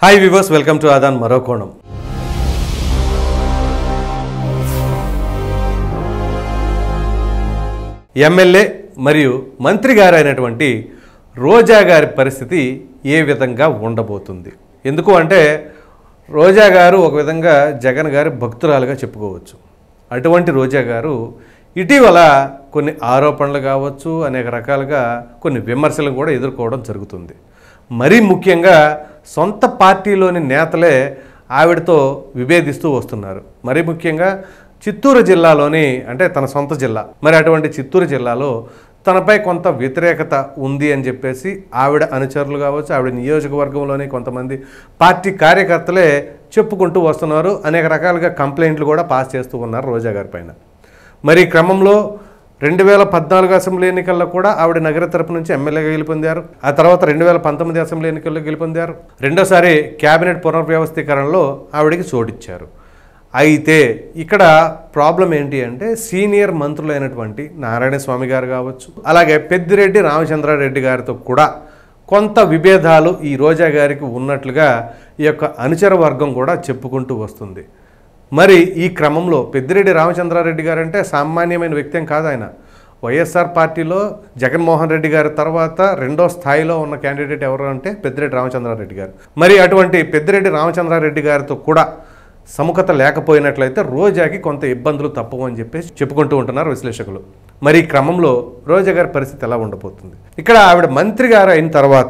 hi viewers welcome to Aadhan మరో కోణం MLA మరియు మంత్రి గారు అయినటువంటి రోజా గారి పరిస్థితి ఏ విధంగా ఉండబోతుంది ఎందుకు అంటే రోజా గారు ఒక విధంగా జగన్ గారి భక్తురాలుగా చెప్పుకోవచ్చు అటువంటి రోజా గారు ఇటీవల కొన్ని ఆరోపణలు కావచ్చు అనేక రకాలుగా కొన్ని విమర్శలు కూడా ఎదుర్కోవడం జరుగుతుంది మరీ ముఖ్యంగా సొంత పార్టీలోని నేతలే ఆవిడతో విభేదిస్తూ వస్తున్నారు మరీ ముఖ్యంగా చిత్తూరు జిల్లాలోని అంటే తన సొంత జిల్లా మరి అటువంటి చిత్తూరు జిల్లాలో తనపై కొంత వ్యతిరేకత ఉంది అని చెప్పేసి ఆవిడ అనుచరులు కావచ్చు ఆవిడ నియోజకవర్గంలోని కొంతమంది పార్టీ కార్యకర్తలే చెప్పుకుంటూ వస్తున్నారు అనేక రకాలుగా కంప్లైంట్లు కూడా పాస్ చేస్తూ ఉన్నారు రోజా గారి పైన మరి ఈ క్రమంలో రెండు వేల పద్నాలుగు అసెంబ్లీ ఎన్నికల్లో కూడా ఆవిడ నగర తరపు నుంచి ఎమ్మెల్యేగా గెలుపొందారు ఆ తర్వాత రెండు వేల పంతొమ్మిది అసెంబ్లీ ఎన్నికల్లో గెలుపొందారు రెండోసారి కేబినెట్ పునర్వ్యవస్థీకరణలో ఆవిడకి చోటిచ్చారు అయితే ఇక్కడ ప్రాబ్లం ఏంటి అంటే సీనియర్ మంత్రులైనటువంటి నారాయణ స్వామి గారు కావచ్చు అలాగే పెద్దిరెడ్డి రామచంద్రారెడ్డి గారితో కూడా కొంత విభేదాలు ఈ రోజా గారికి ఉన్నట్లుగా ఈ యొక్క అనుచర వర్గం కూడా చెప్పుకుంటూ వస్తుంది మరి ఈ క్రమంలో పెద్దిరెడ్డి రామచంద్రారెడ్డి గారు అంటే సామాన్యమైన వ్యక్తి ఏం కాదు ఆయన వైఎస్ఆర్ పార్టీలో జగన్మోహన్ రెడ్డి గారి తర్వాత రెండో స్థాయిలో ఉన్న క్యాండిడేట్ ఎవరు అంటే పెద్దిరెడ్డి రామచంద్రారెడ్డి గారు మరి అటువంటి పెద్దిరెడ్డి రామచంద్రారెడ్డి గారితో కూడా సముఖత లేకపోయినట్లయితే రోజాకి కొంత ఇబ్బందులు తప్పవు అని చెప్పేసి చెప్పుకుంటూ ఉంటున్నారు విశ్లేషకులు మరి ఈ క్రమంలో రోజా గారి పరిస్థితి ఎలా ఉండబోతుంది ఇక్కడ ఆవిడ మంత్రి గారు అయిన తర్వాత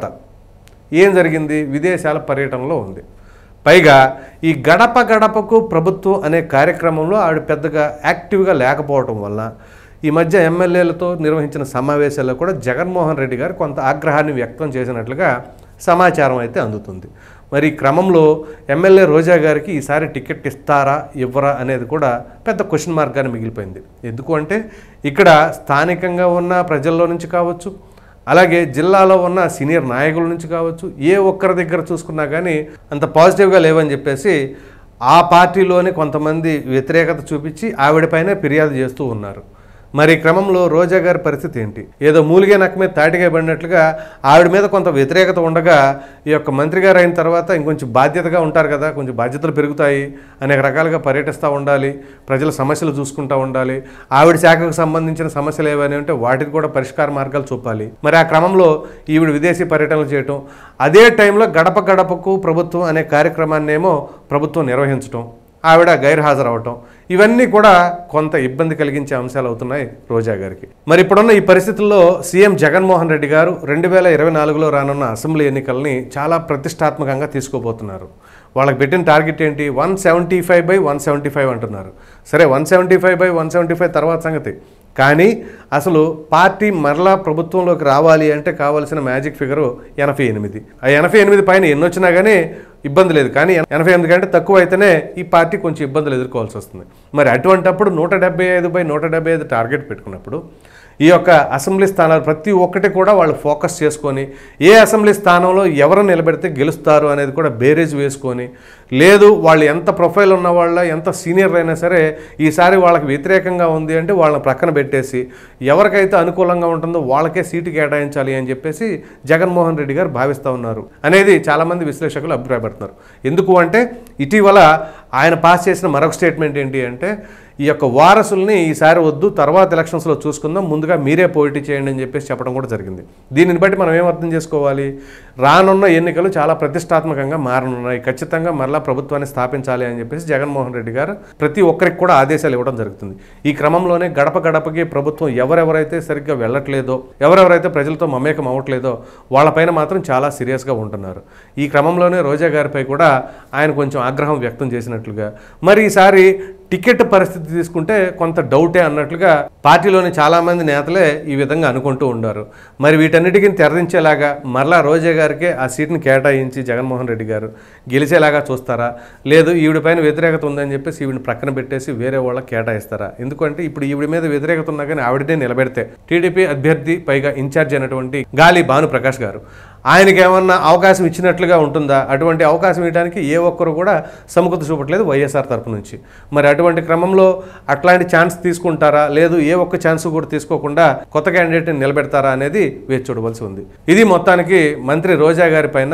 ఏం జరిగింది విదేశాల పర్యటనలో ఉంది పైగా ఈ గడప గడపకు ప్రభుత్వం అనే కార్యక్రమంలో ఆవిడ పెద్దగా యాక్టివ్గా లేకపోవటం వల్ల ఈ మధ్య ఎమ్మెల్యేలతో నిర్వహించిన సమావేశాల్లో కూడా జగన్మోహన్ రెడ్డి గారు కొంత ఆగ్రహాన్ని వ్యక్తం చేసినట్లుగా సమాచారం అయితే అందుతుంది మరి ఈ క్రమంలో ఎమ్మెల్యే రోజా గారికి ఈసారి టికెట్ ఇస్తారా ఇవ్వరా అనేది కూడా పెద్ద క్వశ్చన్ మార్గాన్ని మిగిలిపోయింది ఎందుకు అంటే ఇక్కడ స్థానికంగా ఉన్న ప్రజల్లో నుంచి కావచ్చు అలాగే జిల్లాలో ఉన్న సీనియర్ నాయకుల నుంచి కావచ్చు ఏ ఒక్కరి దగ్గర చూసుకున్నా కానీ అంత పాజిటివ్గా లేవని చెప్పేసి ఆ పార్టీలోనే కొంతమంది వ్యతిరేకత చూపించి ఆవిడపైనే ఫిర్యాదు చేస్తూ ఉన్నారు మరి ఈ క్రమంలో రోజా గారి పరిస్థితి ఏంటి ఏదో మూలిగే నక్క మీద తాటిగా పడినట్లుగా ఆవిడ మీద కొంత వ్యతిరేకత ఉండగా ఈ యొక్క మంత్రి గారు అయిన తర్వాత ఇంకొంచెం బాధ్యతగా ఉంటారు కదా కొంచెం బాధ్యతలు పెరుగుతాయి అనేక రకాలుగా పర్యటిస్తూ ఉండాలి ప్రజల సమస్యలు చూసుకుంటూ ఉండాలి ఆవిడ శాఖకు సంబంధించిన సమస్యలు ఏవైనా ఉంటే వాటికి కూడా పరిష్కార మార్గాలు చూపాలి మరి ఆ క్రమంలో ఈవిడ విదేశీ పర్యటనలు చేయటం అదే టైంలో గడప గడపకు ప్రభుత్వం అనే కార్యక్రమాన్ని ఏమో ప్రభుత్వం నిర్వహించటం ఆవిడ గైర్హాజరు అవటం ఇవన్నీ కూడా కొంత ఇబ్బంది కలిగించే అంశాలు అవుతున్నాయి రోజా గారికి మరి ఇప్పుడున్న ఈ పరిస్థితుల్లో సీఎం జగన్మోహన్ రెడ్డి గారు రెండు వేల ఇరవై నాలుగులో రానున్న అసెంబ్లీ ఎన్నికల్ని చాలా ప్రతిష్టాత్మకంగా తీసుకోబోతున్నారు వాళ్ళకి పెట్టిన టార్గెట్ ఏంటి one seventy five by one seventy five అంటున్నారు సరే one seventy five by one seventy five తర్వాత సంగతి కానీ అసలు పార్టీ మరలా ప్రభుత్వంలోకి రావాలి అంటే కావాల్సిన మ్యాజిక్ ఫిగరు ఎనభై ఎనిమిది ఆ ఎనభై ఎనిమిది పైన ఎన్ని వచ్చినా కానీ ఇబ్బంది లేదు కానీ ఎనభై ఎనిమిది కంటే తక్కువ అయితేనే ఈ పార్టీ కొంచెం ఇబ్బందులు ఎదుర్కోవాల్సి వస్తుంది మరి అటువంటప్పుడు నూట డెబ్బై ఐదు బై నూట డెబ్బై ఐదు టార్గెట్ పెట్టుకున్నప్పుడు ఈ యొక్క అసెంబ్లీ స్థానాలు ప్రతి ఒక్కటి కూడా వాళ్ళు ఫోకస్ చేసుకొని ఏ అసెంబ్లీ స్థానంలో ఎవరు నిలబెడితే గెలుస్తారు అనేది కూడా బేరేజ్ వేసుకొని లేదు వాళ్ళు ఎంత ప్రొఫైల్ ఉన్న వాళ్ళ ఎంత సీనియర్ అయినా సరే ఈసారి వాళ్ళకి వ్యతిరేకంగా ఉంది అంటే వాళ్ళని ప్రక్కన పెట్టేసి ఎవరికైతే అనుకూలంగా ఉంటుందో వాళ్ళకే సీటు కేటాయించాలి అని చెప్పేసి జగన్మోహన్ రెడ్డి గారు భావిస్తూ ఉన్నారు అనేది చాలామంది విశ్లేషకులు అభిప్రాయపడుతున్నారు ఎందుకు అంటే ఇటీవల ఆయన పాస్ చేసిన మరొక స్టేట్మెంట్ ఏంటి అంటే ఈ యొక్క వారసుల్ని ఈసారి వద్దు తర్వాత ఎలక్షన్స్లో చూసుకుందాం ముందుగా మీరే పోటీ చేయండి అని చెప్పేసి చెప్పడం కూడా జరిగింది దీనిని బట్టి మనం ఏం అర్థం చేసుకోవాలి రానున్న ఎన్నికలు చాలా ప్రతిష్టాత్మకంగా మారనున్నాయి ఖచ్చితంగా మరలా ప్రభుత్వాన్ని స్థాపించాలి అని చెప్పేసి జగన్మోహన్ రెడ్డి గారు ప్రతి ఒక్కరికి కూడా ఆదేశాలు ఇవ్వడం జరుగుతుంది ఈ క్రమంలోనే గడప గడపకి ప్రభుత్వం ఎవరెవరైతే సరిగ్గా వెళ్ళట్లేదో ఎవరెవరైతే ప్రజలతో మమేకం అవ్వట్లేదో వాళ్ళపైన మాత్రం చాలా సీరియస్గా ఉంటున్నారు ఈ క్రమంలోనే రోజా గారిపై కూడా ఆయన కొంచెం ఆగ్రహం వ్యక్తం చేసినట్లుగా మరి ఈసారి టికెట్ పరిస్థితి తీసుకుంటే కొంత డౌటే అన్నట్లుగా పార్టీలోని చాలామంది నేతలే ఈ విధంగా అనుకుంటూ ఉండారు మరి వీటన్నిటికీ తెరదించేలాగా మరలా రోజా గారికే ఆ సీట్ని కేటాయించి జగన్మోహన్ రెడ్డి గారు గెలిచేలాగా చూస్తారా లేదు ఈవిడపైన వ్యతిరేకత ఉందని చెప్పేసి ఈవిడిని ప్రక్కన పెట్టేసి వేరే వాళ్ళకి కేటాయిస్తారా ఎందుకంటే ఇప్పుడు ఈవిడ మీద వ్యతిరేకత ఉన్నా కానీ ఆవిడనే నిలబెడితే టీడీపీ అభ్యర్థి పైగా ఇన్ఛార్జ్ అయినటువంటి గాలి భానుప్రకాష్ గారు ఆయనకి ఏమన్నా అవకాశం ఇచ్చినట్లుగా ఉంటుందా అటువంటి అవకాశం ఇవ్వడానికి ఏ ఒక్కరు కూడా సముఖత చూపట్లేదు వైఎస్ఆర్ తరపు నుంచి మరి అటువంటి క్రమంలో అట్లాంటి ఛాన్స్ తీసుకుంటారా లేదు ఏ ఒక్క ఛాన్స్ కూడా తీసుకోకుండా కొత్త క్యాండిడేట్ని నిలబెడతారా అనేది వేచి చూడవలసి ఉంది ఇది మొత్తానికి మంత్రి రోజా గారి పైన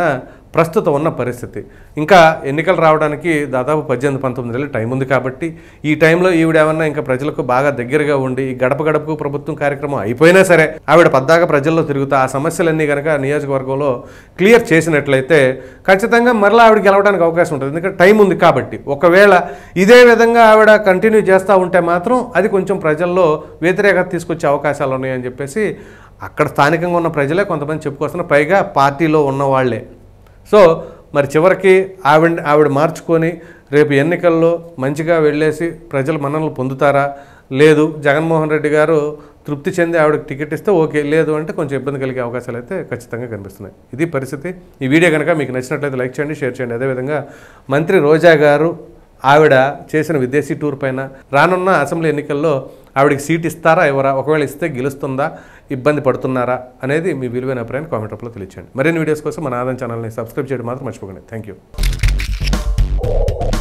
ప్రస్తుతం ఉన్న పరిస్థితి ఇంకా ఎన్నికలు రావడానికి దాదాపు పద్దెనిమిది పంతొమ్మిది నెలలు టైం ఉంది కాబట్టి ఈ టైంలో ఈవిడ ఏమన్నా ఇంకా ప్రజలకు బాగా దగ్గరగా ఉండి ఈ గడప గడపకు ప్రభుత్వం కార్యక్రమం అయిపోయినా సరే ఆవిడ పద్దాగా ప్రజల్లో తిరుగుతూ ఆ సమస్యలన్నీ కనుక నియోజకవర్గంలో క్లియర్ చేసినట్లయితే ఖచ్చితంగా మరలా ఆవిడ గెలవడానికి అవకాశం ఉంటుంది ఎందుకంటే టైం ఉంది కాబట్టి ఒకవేళ ఇదే విధంగా ఆవిడ కంటిన్యూ చేస్తూ ఉంటే మాత్రం అది కొంచెం ప్రజల్లో వ్యతిరేకత తీసుకొచ్చే అవకాశాలు ఉన్నాయని చెప్పేసి అక్కడ స్థానికంగా ఉన్న ప్రజలే కొంతమంది చెప్పుకొస్తున్నారు పైగా పార్టీలో ఉన్న వాళ్ళే సో మరి చివరికి ఆవిడ ఆవిడ మార్చుకొని రేపు ఎన్నికల్లో మంచిగా వెళ్ళేసి ప్రజలు మన్ననలు పొందుతారా లేదు జగన్మోహన్ రెడ్డి గారు తృప్తి చెంది ఆవిడకి టికెట్ ఇస్తే ఓకే లేదు అంటే కొంచెం ఇబ్బంది కలిగే అవకాశాలు అయితే ఖచ్చితంగా కనిపిస్తున్నాయి ఇది పరిస్థితి ఈ వీడియో కనుక మీకు నచ్చినట్లయితే లైక్ చేయండి షేర్ చేయండి అదేవిధంగా మంత్రి రోజా గారు ఆవిడ చేసిన విదేశీ టూర్ పైన రానున్న అసెంబ్లీ ఎన్నికల్లో ఆవిడకి సీట్ ఇస్తారా ఎవరా ఒకవేళ ఇస్తే గెలుస్తుందా ఇబ్బంది పడుతున్నారా అనేది మీ విలువైన అభిప్రాయాన్ని కామెంట్ రూపంలో తెలియచేయండి మరిన్ని వీడియోస్ కోసం మన ఆదాయం ఛానల్ని సబ్స్క్రైబ్ చేయడం మాత్రం మర్చిపోకండి థ్యాంక్ యూ